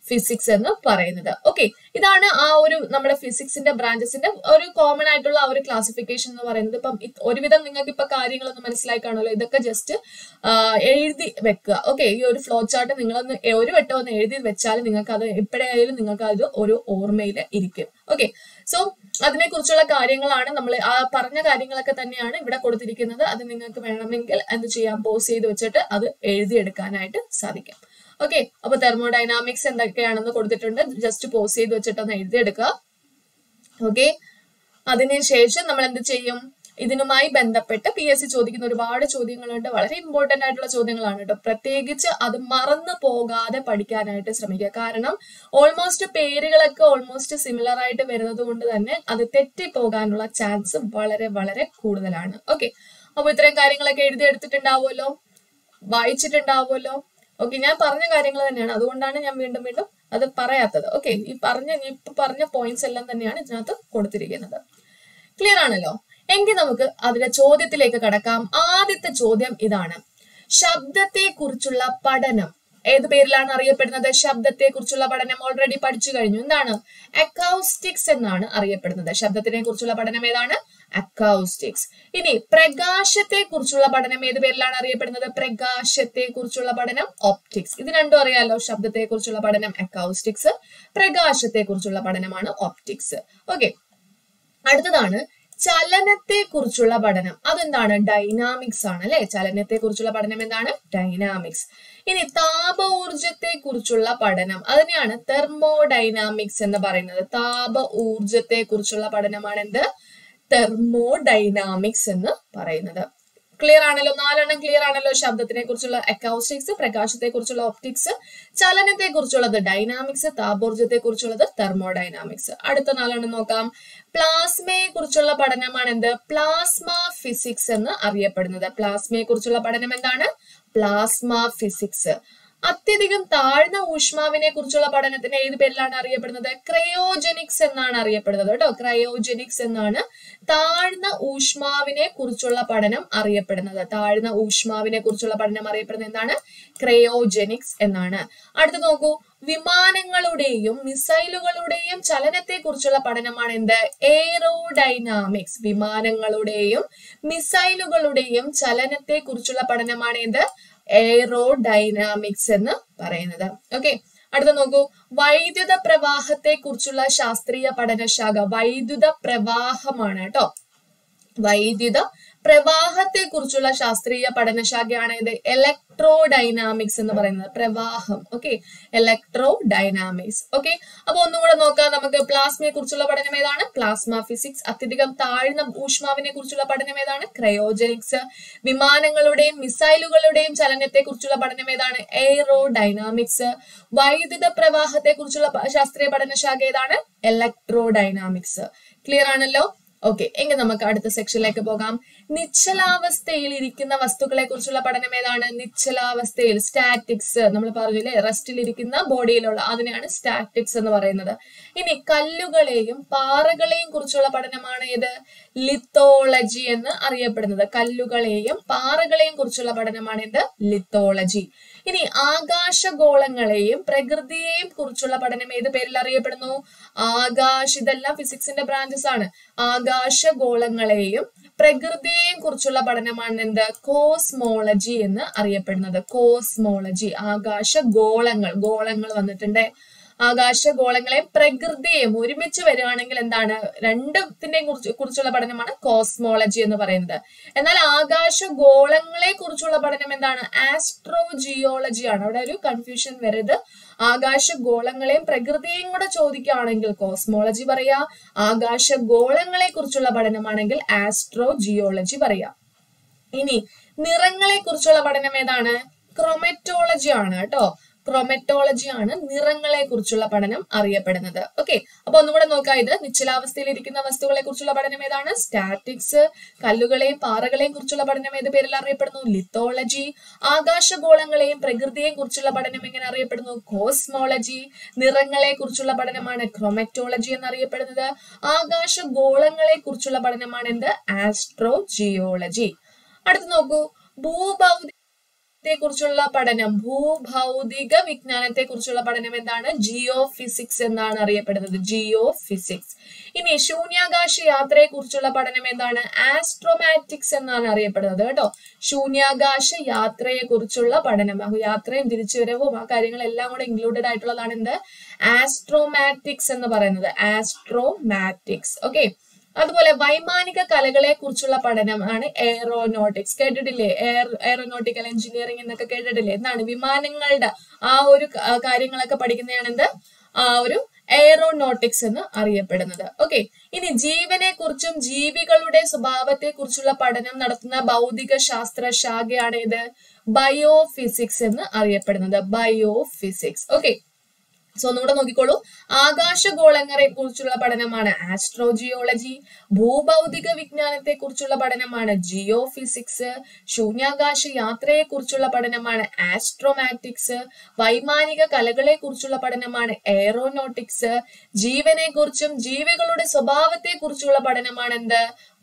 ഫിസിക്സ് എന്ന് പറയുന്നത് ഓക്കെ ഇതാണ് ആ ഒരു നമ്മുടെ ഫിസിക്സിന്റെ ബ്രാഞ്ചസിന്റെ ഒരു കോമൺ ആയിട്ടുള്ള ആ ഒരു ക്ലാസിഫിക്കേഷൻ എന്ന് പറയുന്നത് ഇപ്പം ഇത് ഒരുവിധം നിങ്ങൾക്ക് ഇപ്പൊ കാര്യങ്ങളൊന്നും മനസ്സിലായി കാണുമല്ലോ ഇതൊക്കെ ജസ്റ്റ് എഴുതി വെക്കുക ഓക്കെ ഈ ഒരു ഫ്ലോ ചാർട്ട് നിങ്ങളൊന്ന് എ- ഒരു വട്ടം ഒന്ന് എഴുതി വെച്ചാൽ നിങ്ങൾക്ക് അത് എപ്പോഴായാലും നിങ്ങൾക്ക് അത് ഒരു ഓർമ്മയിൽ ഇരിക്കും ഓക്കെ സോ അതിനെ കുറിച്ചുള്ള കാര്യങ്ങളാണ് നമ്മൾ ആ പറഞ്ഞ കാര്യങ്ങളൊക്കെ തന്നെയാണ് ഇവിടെ കൊടുത്തിരിക്കുന്നത് അത് നിങ്ങൾക്ക് വേണമെങ്കിൽ എന്ത് ചെയ്യാം പോസ് ചെയ്ത് വെച്ചിട്ട് അത് എഴുതിയെടുക്കാനായിട്ട് സാധിക്കും ഓക്കെ അപ്പൊ തെർമോഡൈനാമിക്സ് എന്തൊക്കെയാണെന്ന് കൊടുത്തിട്ടുണ്ട് ജസ്റ്റ് പോസ് ചെയ്ത് വെച്ചിട്ട് ഒന്ന് എഴുതിയെടുക്കുക ഓക്കെ അതിനുശേഷം നമ്മൾ എന്ത് ചെയ്യും ഇതിനുമായി ബന്ധപ്പെട്ട് പി എസ് സി ചോദിക്കുന്ന ഒരുപാട് ചോദ്യങ്ങളുണ്ട് വളരെ ഇമ്പോർട്ടന്റ് ആയിട്ടുള്ള ചോദ്യങ്ങളാണ് കേട്ടോ പ്രത്യേകിച്ച് അത് മറന്നു പോകാതെ പഠിക്കാനായിട്ട് ശ്രമിക്കുക കാരണം ഓൾമോസ്റ്റ് പേരുകളൊക്കെ ഓൾമോസ്റ്റ് സിമിലർ ആയിട്ട് വരുന്നത് കൊണ്ട് തന്നെ അത് തെറ്റിപ്പോകാനുള്ള ചാൻസ് വളരെ വളരെ കൂടുതലാണ് ഓക്കെ അപ്പൊ ഇത്രയും കാര്യങ്ങളൊക്കെ എഴുതി എടുത്തിട്ടുണ്ടാവുമല്ലോ വായിച്ചിട്ടുണ്ടാവുമല്ലോ ഓക്കെ ഞാൻ പറഞ്ഞ കാര്യങ്ങൾ തന്നെയാണ് അതുകൊണ്ടാണ് ഞാൻ വീണ്ടും വീണ്ടും അത് പറയാത്തത് ഓക്കെ ഈ പറഞ്ഞ ഞാൻ ഇപ്പൊ പറഞ്ഞ പോയിന്റ്സ് എല്ലാം തന്നെയാണ് ഇതിനകത്ത് കൊടുത്തിരിക്കുന്നത് ക്ലിയർ ആണല്ലോ എങ്കിൽ നമുക്ക് അതിന്റെ ചോദ്യത്തിലേക്ക് കടക്കാം ആദ്യത്തെ ചോദ്യം ഇതാണ് ശബ്ദത്തെ കുറിച്ചുള്ള പഠനം ഏത് പേരിലാണ് അറിയപ്പെടുന്നത് ശബ്ദത്തെ കുറിച്ചുള്ള പഠനം ഓൾറെഡി പഠിച്ചു കഴിഞ്ഞു എന്താണ് അക്കൗസ്റ്റിക്സ് എന്നാണ് അറിയപ്പെടുന്നത് ശബ്ദത്തിനെ കുറിച്ചുള്ള പഠനം ഏതാണ് അക്കൗസ്റ്റിക്സ് ഇനി പ്രകാശത്തെ കുറിച്ചുള്ള പഠനം ഏത് പേരിലാണ് അറിയപ്പെടുന്നത് പ്രകാശത്തെ കുറിച്ചുള്ള പഠനം ഒപ്റ്റിക്സ് ഇത് രണ്ടും അറിയാലോ ശബ്ദത്തെ കുറിച്ചുള്ള പഠനം അക്കൗസ്റ്റിക്സ് പ്രകാശത്തെ കുറിച്ചുള്ള പഠനമാണ് ഒപ്റ്റിക്സ് ഓക്കെ അടുത്തതാണ് ചലനത്തെ കുറിച്ചുള്ള പഠനം അതെന്താണ് ഡൈനാമിക്സ് ആണ് അല്ലെ ചലനത്തെ കുറിച്ചുള്ള പഠനം എന്താണ് ഡൈനാമിക്സ് ഇനി താപ ഊർജത്തെ കുറിച്ചുള്ള പഠനം അതിനെയാണ് തെർമോഡൈനാമിക്സ് എന്ന് പറയുന്നത് താപ ഊർജത്തെ കുറിച്ചുള്ള പഠനമാണ് എന്ത് തെർമോഡൈനാമിക്സ് എന്ന് പറയുന്നത് ക്ലിയർ ആണല്ലോ നാലെണ്ണം ക്ലിയർ ആണല്ലോ ശബ്ദത്തിനെ കുറിച്ചുള്ള അക്കൗസ്റ്റിക്സ് പ്രകാശത്തെ കുറിച്ചുള്ള ഒപ്റ്റിക്സ് ചലനത്തെ കുറിച്ചുള്ളത് ഡൈനാമിക്സ് താപോർജത്തെ കുറിച്ചുള്ളത് തെർമോഡൈനാമിക്സ് അടുത്ത നാലെണ്ണം നോക്കാം പ്ലാസ്മയെ കുറിച്ചുള്ള പഠനമാണ് എന്ത് പ്ലാസ്മ ഫിസിക്സ് എന്ന് അറിയപ്പെടുന്നത് പ്ലാസ്മയെ കുറിച്ചുള്ള പഠനം എന്താണ് പ്ലാസ്മ ഫിസിക്സ് അത്യധികം താഴ്ന്ന ഊഷ്മാവിനെ കുറിച്ചുള്ള പഠനത്തിന് ഏത് പേരിലാണ് അറിയപ്പെടുന്നത് ക്രയോജനിക്സ് എന്നാണ് അറിയപ്പെടുന്നത് കേട്ടോ ക്രയോജനിക്സ് എന്നാണ് താഴ്ന്ന ഊഷ്മാവിനെ കുറിച്ചുള്ള പഠനം അറിയപ്പെടുന്നത് താഴ്ന്ന ഊഷ്മാവിനെ കുറിച്ചുള്ള പഠനം അറിയപ്പെടുന്നത് എന്താണ് ക്രയോജനിക്സ് എന്നാണ് അടുത്ത് നോക്കൂ വിമാനങ്ങളുടെയും മിസൈലുകളുടെയും ചലനത്തെ കുറിച്ചുള്ള പഠനമാണ് എന്ത് എയ്റോഡൈനാമിക്സ് വിമാനങ്ങളുടെയും മിസൈലുകളുടെയും ചലനത്തെ കുറിച്ചുള്ള പഠനമാണ് എന്ത് എയ്റോഡൈനാമിക്സ് എന്ന് പറയുന്നത് ഓക്കെ അടുത്ത നോക്കൂ വൈദ്യുത പ്രവാഹത്തെ കുറിച്ചുള്ള ശാസ്ത്രീയ പഠനശാഖ വൈദ്യുത പ്രവാഹമാണ് കേട്ടോ വൈദ്യുത പ്രവാഹത്തെ കുറിച്ചുള്ള ശാസ്ത്രീയ പഠനശാഖയാണ് ഇത് ഇലക്ട്രോ ഡൈനാമിക്സ് എന്ന് പറയുന്നത് പ്രവാഹം ഓക്കെ ഇലക്ട്രോ ഡൈനാമിക്സ് ഓക്കെ അപ്പൊ ഒന്നുകൂടെ നോക്കാം നമുക്ക് പ്ലാസ്മയെ കുറിച്ചുള്ള പഠനം ഏതാണ് പ്ലാസ്മ ഫിസിക്സ് അത്യധികം താഴ്ന്ന ഊഷ്മാവിനെ കുറിച്ചുള്ള പഠനം ഏതാണ് ക്രയോജനിക്സ് വിമാനങ്ങളുടെയും മിസൈലുകളുടെയും ചലനത്തെ കുറിച്ചുള്ള പഠനം ഏതാണ് എയ്റോ ഡൈനാമിക്സ് വൈദ്യുത പ്രവാഹത്തെ കുറിച്ചുള്ള ശാസ്ത്രീയ പഠനശാഖ ഏതാണ് ഇലക്ട്രോ ഡൈനാമിക്സ് ക്ലിയർ ആണല്ലോ ഓക്കെ എങ്കിൽ നമുക്ക് അടുത്ത സെക്ഷനിലേക്ക് പോകാം നിശ്ചലാവസ്ഥയിൽ ഇരിക്കുന്ന വസ്തുക്കളെ കുറിച്ചുള്ള പഠനം ഏതാണ് നിശ്ചലാവസ്ഥയിൽ സ്റ്റാറ്റിക്സ് നമ്മൾ പറഞ്ഞില്ലേ റെസ്റ്റിൽ ഇരിക്കുന്ന ബോഡിയിലുള്ള അതിനെയാണ് സ്റ്റാറ്റിക്സ് എന്ന് പറയുന്നത് ഇനി കല്ലുകളെയും പാറകളെയും കുറിച്ചുള്ള പഠനമാണ് ഏത് ലിത്തോളജി എന്ന് അറിയപ്പെടുന്നത് കല്ലുകളെയും പാറകളെയും കുറിച്ചുള്ള പഠനമാണ് ഇത് ലിത്തോളജി ഇനി ആകാശഗോളങ്ങളെയും പ്രകൃതിയെയും കുറിച്ചുള്ള പഠനം ഏത് പേരിൽ അറിയപ്പെടുന്നു ആകാശ ഇതെല്ലാം ഫിസിക്സിന്റെ ബ്രാഞ്ചസ് ആണ് ആകാശഗോളങ്ങളെയും പ്രകൃതിയെയും കുറിച്ചുള്ള പഠനമാണ് എന്ത് കോസ്മോളജി എന്ന് അറിയപ്പെടുന്നത് കോസ്മോളജി ആകാശഗോളങ്ങൾ ഗോളങ്ങൾ വന്നിട്ടുണ്ട് ആകാശഗോളങ്ങളെയും പ്രകൃതിയെയും ഒരുമിച്ച് വരികയാണെങ്കിൽ എന്താണ് രണ്ടത്തിന്റെയും കുറിച്ച് കുറിച്ചുള്ള പഠനമാണ് കോസ്മോളജി എന്ന് പറയുന്നത് എന്നാൽ ആകാശഗോളങ്ങളെ കുറിച്ചുള്ള പഠനം എന്താണ് ആസ്ട്രോജിയോളജി ആണ് അവിടെ ഒരു കൺഫ്യൂഷൻ വരരുത് ആകാശഗോളങ്ങളെയും പ്രകൃതിയെയും കൂടെ ചോദിക്കുകയാണെങ്കിൽ കോസ്മോളജി പറയാ ആകാശഗോളങ്ങളെ കുറിച്ചുള്ള പഠനമാണെങ്കിൽ ആസ്ട്രോജിയോളജി പറയാ ഇനി നിറങ്ങളെ കുറിച്ചുള്ള പഠനം ഏതാണ് ക്രൊമറ്റോളജി ആണ് കേട്ടോ ക്രൊമറ്റോളജി ആണ് നിറങ്ങളെ കുറിച്ചുള്ള പഠനം അറിയപ്പെടുന്നത് ഓക്കെ അപ്പൊ ഒന്നുകൂടെ നോക്കാം ഇത് നിശ്ചലാവസ്ഥയിൽ ഇരിക്കുന്ന വസ്തുക്കളെ കുറിച്ചുള്ള പഠനം ഏതാണ് സ്റ്റാറ്റിക്സ് കല്ലുകളെയും പാറകളെയും കുറിച്ചുള്ള പഠനം ഏത് പേരിൽ അറിയപ്പെടുന്നു ലിത്തോളജി ആകാശഗോളങ്ങളെയും പ്രകൃതിയെയും കുറിച്ചുള്ള പഠനം എങ്ങനെ അറിയപ്പെടുന്നു കോസ്മോളജി നിറങ്ങളെ കുറിച്ചുള്ള പഠനമാണ് ക്രൊമറ്റോളജി എന്നറിയപ്പെടുന്നത് ആകാശഗോളങ്ങളെ കുറിച്ചുള്ള പഠനമാണ് എന്ത് ആസ്ട്രോജിയോളജി അടുത്ത് നോക്കൂ ഭൂഭൗതിക കുറിച്ചുള്ള പഠനം ഭൂഭൗതിക വിജ്ഞാനത്തെ കുറിച്ചുള്ള പഠനം എന്താണ് ജിയോ ഫിസിക്സ് എന്നാണ് അറിയപ്പെടുന്നത് ജിയോ ഫിസിക്സ് ഇനി ശൂന്യാകാശ യാത്രയെ കുറിച്ചുള്ള പഠനം എന്താണ് ആസ്ട്രോമാറ്റിക്സ് എന്നാണ് അറിയപ്പെടുന്നത് കേട്ടോ ശൂന്യാകാശ യാത്രയെ കുറിച്ചുള്ള പഠനം അപ്പൊ യാത്രയും തിരിച്ചുവരവും ആ കാര്യങ്ങളെല്ലാം കൂടെ ഇൻക്ലൂഡഡ് ആയിട്ടുള്ളതാണ് എന്ത് ആസ്ട്രോമാറ്റിക്സ് എന്ന് പറയുന്നത് ആസ്ട്രോമാറ്റിക്സ് ഓക്കെ അതുപോലെ വൈമാനിക കലകളെ കുറിച്ചുള്ള പഠനമാണ് എയറോനോട്ടിക്സ് കേട്ടിട്ടില്ലേ എയർ എയറോനോട്ടിക്കൽ എഞ്ചിനീയറിംഗ് എന്നൊക്കെ കേട്ടിട്ടില്ലേ എന്താണ് വിമാനങ്ങളുടെ ആ ഒരു ക- കാര്യങ്ങളൊക്കെ പഠിക്കുന്നതാണ് എന്ത് ആ ഒരു എയറോനോട്ടിക്സ് എന്ന് അറിയപ്പെടുന്നത് ഓക്കെ ഇനി ജീവനെ കുറിച്ചും ജീവികളുടെ സ്വഭാവത്തെ കുറിച്ചുള്ള പഠനം നടത്തുന്ന ഭൗതിക ശാസ്ത്ര ശാഖയാണ് ഇത് ബയോഫിസിക്സ് എന്ന് അറിയപ്പെടുന്നത് ബയോഫിസിക്സ് ഓക്കെ സോ ഒന്നുകൂടെ നോക്കിക്കോളൂ ആകാശഗോളങ്ങളെ കുറിച്ചുള്ള പഠനമാണ് ആസ്ട്രോജിയോളജി ഭൂഭൗതിക വിജ്ഞാനത്തെ കുറിച്ചുള്ള പഠനമാണ് ജിയോ ഫിസിക്സ് ശൂന്യാകാശ യാത്രയെ കുറിച്ചുള്ള പഠനമാണ് ആസ്ട്രോമാറ്റിക്സ് വൈമാനിക കലകളെ കുറിച്ചുള്ള പഠനമാണ് എയറോനോട്ടിക്സ് ജീവനെ കുറിച്ചും ജീവികളുടെ സ്വഭാവത്തെ കുറിച്ചുള്ള പഠനമാണ് എന്ത്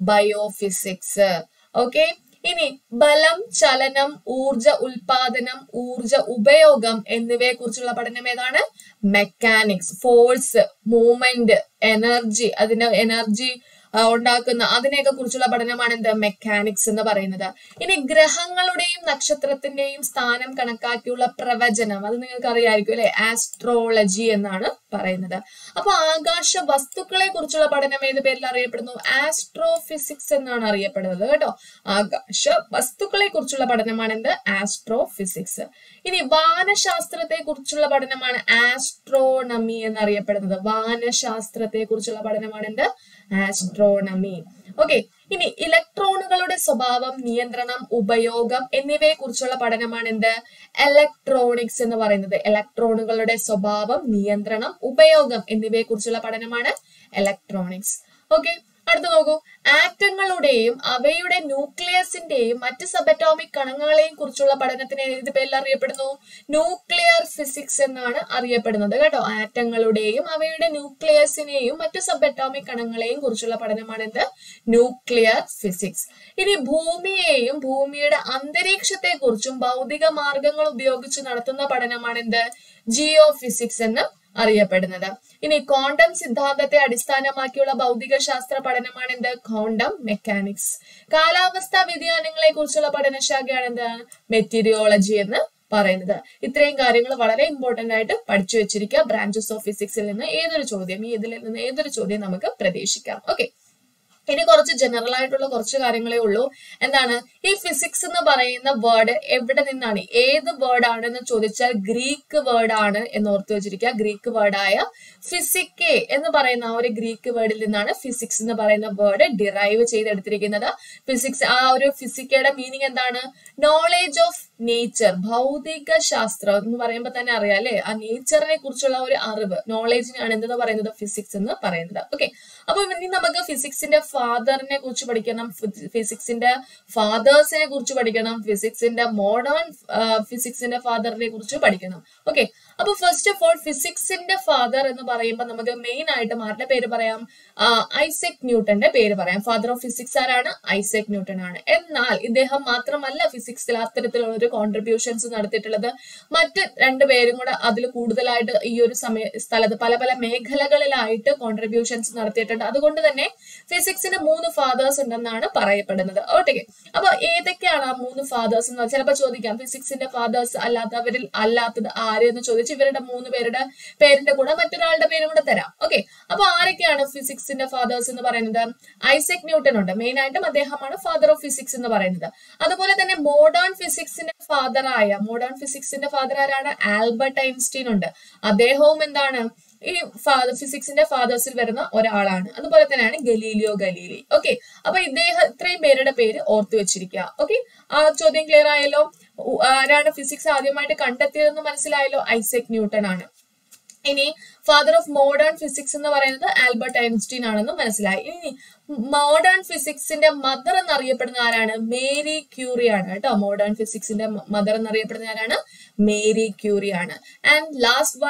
ബയോഫിസിക്സ് ഓക്കെ ഇനി ബലം ചലനം ഊർജ ഉൽപാദനം ഊർജ ഉപയോഗം എന്നിവയെ കുറിച്ചുള്ള പഠനം ഏതാണ് മെക്കാനിക്സ് ഫോഴ്സ് മൂവ്മെന്റ് എനർജി അതിന്റെ എനർജി ഉണ്ടാക്കുന്ന അതിനെയൊക്കെ കുറിച്ചുള്ള പഠനമാണ് എന്ത് മെക്കാനിക്സ് എന്ന് പറയുന്നത് ഇനി ഗ്രഹങ്ങളുടെയും നക്ഷത്രത്തിന്റെയും സ്ഥാനം കണക്കാക്കിയുള്ള പ്രവചനം അത് നിങ്ങൾക്ക് അറിയാമായിരിക്കും അല്ലെ ആസ്ട്രോളജി എന്നാണ് പറയുന്നത് അപ്പൊ ആകാശ വസ്തുക്കളെ കുറിച്ചുള്ള പഠനം ഏത് പേരിൽ അറിയപ്പെടുന്നു ആസ്ട്രോഫിസിക്സ് എന്നാണ് അറിയപ്പെടുന്നത് കേട്ടോ ആകാശ വസ്തുക്കളെ കുറിച്ചുള്ള പഠനമാണ് എന്ത് ആസ്ട്രോഫിസിക്സ് ഇനി വാനശാസ്ത്രത്തെ കുറിച്ചുള്ള പഠനമാണ് ആസ്ട്രോണമി എന്നറിയപ്പെടുന്നത് വാനശാസ്ത്രത്തെ കുറിച്ചുള്ള പഠനമാണ് എന്ത് ആസ്ട്രോണമി ഓക്കെ ഇനി ഇലക്ട്രോണുകളുടെ സ്വഭാവം നിയന്ത്രണം ഉപയോഗം എന്നിവയെ കുറിച്ചുള്ള പഠനമാണ് എന്ത് ഇലക്ട്രോണിക്സ് എന്ന് പറയുന്നത് ഇലക്ട്രോണുകളുടെ സ്വഭാവം നിയന്ത്രണം ഉപയോഗം എന്നിവയെ കുറിച്ചുള്ള പഠനമാണ് ഇലക്ട്രോണിക്സ് ഓക്കെ അടുത്ത നോക്കൂ ആറ്റങ്ങളുടെയും അവയുടെ ന്യൂക്ലിയസിന്റെയും മറ്റ് സബറ്റോമിക് കണങ്ങളെയും കുറിച്ചുള്ള പഠനത്തിന് ഏത് പേരിൽ അറിയപ്പെടുന്നു ന്യൂക്ലിയർ ഫിസിക്സ് എന്നാണ് അറിയപ്പെടുന്നത് കേട്ടോ ആറ്റങ്ങളുടെയും അവയുടെ ന്യൂക്ലിയസിനെയും മറ്റ് സബറ്റോമിക് കണങ്ങളെയും കുറിച്ചുള്ള പഠനമാണ് എന്ത് ന്യൂക്ലിയർ ഫിസിക്സ് ഇനി ഭൂമിയെയും ഭൂമിയുടെ അന്തരീക്ഷത്തെ കുറിച്ചും ഭൗതിക മാർഗങ്ങൾ ഉപയോഗിച്ച് നടത്തുന്ന പഠനമാണ് എന്ത് ജിയോ ഫിസിക്സ് എന്ന് അറിയപ്പെടുന്നത് ഇനി ക്വാണ്ടം സിദ്ധാന്തത്തെ അടിസ്ഥാനമാക്കിയുള്ള ഭൗതിക ശാസ്ത്ര പഠനമാണ് എന്ത് ക്വാണ്ടം മെക്കാനിക്സ് കാലാവസ്ഥാ വ്യതിയാനങ്ങളെ കുറിച്ചുള്ള പഠനശാഖയാണ് എന്ത് മെറ്റീരിയോളജി എന്ന് പറയുന്നത് ഇത്രയും കാര്യങ്ങൾ വളരെ ഇമ്പോർട്ടന്റ് ആയിട്ട് പഠിച്ചു വെച്ചിരിക്കുക ബ്രാഞ്ചസ് ഓഫ് ഫിസിക്സിൽ നിന്ന് ഏതൊരു ചോദ്യം ഈ ഇതിൽ നിന്ന് ഏതൊരു ചോദ്യം നമുക്ക് പ്രതീക്ഷിക്കാം ഓക്കെ ഇനി കുറച്ച് ജനറൽ ആയിട്ടുള്ള കുറച്ച് കാര്യങ്ങളേ ഉള്ളൂ എന്താണ് ഈ ഫിസിക്സ് എന്ന് പറയുന്ന വേർഡ് എവിടെ നിന്നാണ് ഏത് വേർഡ് ആണെന്ന് ചോദിച്ചാൽ ഗ്രീക്ക് വേർഡ് ആണ് എന്ന് ഓർത്തു വെച്ചിരിക്കുക ഗ്രീക്ക് വേർഡായ ഫിസിക്കെ എന്ന് പറയുന്ന ആ ഒരു ഗ്രീക്ക് വേർഡിൽ നിന്നാണ് ഫിസിക്സ് എന്ന് പറയുന്ന വേർഡ് ഡിറൈവ് ചെയ്തെടുത്തിരിക്കുന്നത് ഫിസിക്സ് ആ ഒരു ഫിസിക്കയുടെ മീനിങ് എന്താണ് നോളേജ് ഓഫ് നേച്ചർ ഭൗതിക ശാസ്ത്രം എന്ന് പറയുമ്പോൾ തന്നെ അറിയാം അല്ലെ ആ നേച്ചറിനെ കുറിച്ചുള്ള ഒരു അറിവ് നോളേജിനാണ് എന്തെന്ന് പറയുന്നത് ഫിസിക്സ് എന്ന് പറയുന്നത് ഓക്കെ അപ്പൊ ഇനി നമുക്ക് ഫിസിക്സിന്റെ ഫാദറിനെ കുറിച്ച് പഠിക്കണം ഫിസിക്സിന്റെ ഫാദേഴ്സിനെ കുറിച്ച് പഠിക്കണം ഫിസിക്സിന്റെ മോഡേൺ ഫിസിക്സിന്റെ ഫാദറിനെ കുറിച്ച് പഠിക്കണം ഓക്കെ അപ്പൊ ഫസ്റ്റ് ഓഫ് ഓൾ ഫിസിക്സിന്റെ ഫാദർ എന്ന് പറയുമ്പോൾ നമുക്ക് മെയിൻ ആയിട്ട് ആരുടെ പേര് പറയാം ആ, ഐസക് ന്യൂട്ടന്റെ പേര് പറയാം ഫാദർ ഓഫ് ഫിസിക്സ് ആരാണ് ഐസക് ന്യൂട്ടൺ ആണ് എന്നാൽ ഇദ്ദേഹം മാത്രമല്ല ഫിസിക്സിൽ അത്തരത്തിലുള്ള ഒരു കോൺട്രിബ്യൂഷൻസ് നടത്തിയിട്ടുള്ളത് മറ്റ് രണ്ടുപേരും കൂടെ അതിൽ കൂടുതലായിട്ട് ഈ ഒരു സമയ സ്ഥലത്ത് പല പല മേഖലകളിലായിട്ട് കോൺട്രിബ്യൂഷൻസ് നടത്തിയിട്ടുണ്ട് അതുകൊണ്ട് തന്നെ ഫിസിക്സിന് മൂന്ന് ഫാദേഴ്സ് ഉണ്ടെന്നാണ് പറയപ്പെടുന്നത് ഓക്കെ അപ്പൊ ഏതൊക്കെയാണ് ആ മൂന്ന് ഫാദേഴ്സ് എന്ന് ചിലപ്പോൾ ചോദിക്കാം ഫിസിക്സിന്റെ ഫാദേഴ്സ് അല്ലാത്തവരിൽ അല്ലാത്തത് ആര് എന്ന് ചോദിച്ച് ഇവരുടെ മൂന്ന് പേരുടെ പേരിന്റെ കൂടെ മറ്റൊരാളുടെ പേരും കൂടെ തരാം ഓക്കെ അപ്പൊ ആരൊക്കെയാണ് ഫിസിക്സിന്റെ ഫാദേഴ്സ് എന്ന് പറയുന്നത് ഐസക് ന്യൂട്ടൺ ഉണ്ട് മെയിൻ ആയിട്ടും അദ്ദേഹമാണ് ഫാദർ ഓഫ് ഫിസിക്സ് എന്ന് പറയുന്നത് അതുപോലെ തന്നെ മോഡേൺ ഫിസിക്സിന്റെ ഫാദറായ മോഡേൺ ഫിസിക്സിന്റെ ഫാദർ ആരാണ് ആൽബർട്ട് ഐൻസ്റ്റീൻ ഉണ്ട് അദ്ദേഹവും എന്താണ് ഈ ഫിസിക്സിന്റെ ഫാദേഴ്സിൽ വരുന്ന ഒരാളാണ് അതുപോലെ തന്നെയാണ് ഗലീലിയോ ഗലീലി ഓക്കെ അപ്പൊ ഇദ്ദേഹം ഇത്രയും പേരുടെ പേര് ഓർത്തു വെച്ചിരിക്കുക ഓക്കെ ആ ചോദ്യം ക്ലിയർ ആയല്ലോ ഉ- ആരാണ് ഫിസിക്സ് ആദ്യമായിട്ട് കണ്ടെത്തിയതെന്ന് മനസ്സിലായല്ലോ ഐസക് ന്യൂട്ടൺ ആണ് ഇനി ഫാദർ ഓഫ് മോഡേൺ ഫിസിക്സ് എന്ന് പറയുന്നത് ആൽബർട്ട് ഐൻസ്റ്റീൻ ആണെന്ന് മനസ്സിലായി ഇനി മോഡേൺ ഫിസിക്സിന്റെ മദർ എന്നറിയപ്പെടുന്ന ആരാണ് മേരി ക്യൂറി ആണ് കേട്ടോ മോഡേൺ ഫിസിക്സിന്റെ മദർ എന്നറിയപ്പെടുന്ന ആരാണ് മേരി ക്യൂറി ആണ് and last one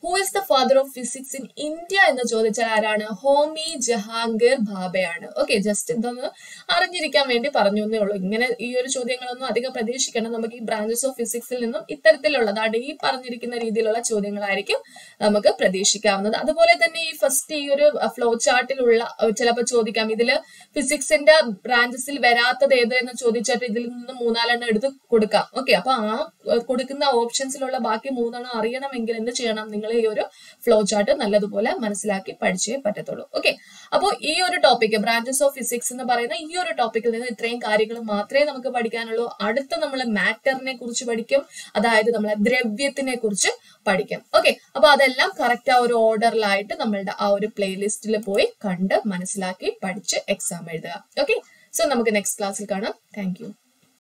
who is the father of physics in India എന്ന് ചോദിച്ചാൽ ആരാണ് ഹോമി ജഹാംഗീർ ഭാബയാണ് ഓക്കെ ജസ്റ്റ് ഇതൊന്ന് അറിഞ്ഞിരിക്കാൻ വേണ്ടി പറഞ്ഞു എന്നേ ഉള്ളൂ ഇങ്ങനെ ഈ ഒരു ചോദ്യങ്ങളൊന്നും അധികം പ്രതീക്ഷിക്കണം നമുക്ക് ഈ ബ്രാഞ്ചസ് ഓഫ് ഫിസിക്സിൽ നിന്നും ഇത്തരത്തിലുള്ളതാണ് ഈ പറഞ്ഞിരിക്കുന്ന രീതിയിലുള്ള ചോദ്യങ്ങളായിരിക്കും നമുക്ക് പ്രതീക്ഷിക്കാവുന്നത് അതുപോലെ തന്നെ ഈ ഫസ്റ്റ് ഈ ഒരു ഫ്ലോ ചാർട്ടിലുള്ള ചിലപ്പോൾ ചോദിക്കാം ഇതില് ഫിസിക്സിന്റെ ബ്രാഞ്ചസിൽ വരാത്തത് ഏത് എന്ന് ചോദിച്ചിട്ട് ഇതിൽ നിന്ന് മൂന്നാലെണ്ണം എടുത്ത് കൊടുക്കാം ഓക്കെ അപ്പൊ ആ ഏഹ്, കൊടുക്കുന്ന ഓപ്ഷൻസിലുള്ള ബാക്കി മൂന്നെണ്ണം അറിയണമെങ്കിൽ എന്ത് ചെയ്യണം നിങ്ങൾ ഈ ഒരു ഫ്ലോ ചാർട്ട് നല്ലതുപോലെ മനസ്സിലാക്കി പഠിച്ചേ പറ്റത്തുള്ളൂ ഓക്കെ അപ്പോൾ ഈ ഒരു ടോപ്പിക് ബ്രാഞ്ചസ് ഓഫ് ഫിസിക്സ് എന്ന് പറയുന്ന ഈ ഒരു ടോപ്പിക്കിൽ നിന്ന് ഇത്രയും കാര്യങ്ങൾ മാത്രമേ നമുക്ക് പഠിക്കാനുള്ളൂ അടുത്ത നമ്മൾ മാറ്ററിനെ കുറിച്ച് പഠിക്കും അതായത് നമ്മളെ ദ്രവ്യത്തിനെ കുറിച്ച് പഠിക്കും ഓക്കെ അപ്പൊ അതെല്ലാം കറക്റ്റ് ആ ഒരു ഓർഡറിലായിട്ട് നമ്മളുടെ ആ ഒരു പ്ലേലിസ്റ്റിൽ പോയി കണ്ട് മനസ്സിലാക്കി പഠിച്ച് എക്സാം എഴുതുക ഓക്കെ സോ നമുക്ക് നെക്സ്റ്റ് ക്ലാസ്സിൽ കാണാം താങ്ക് യു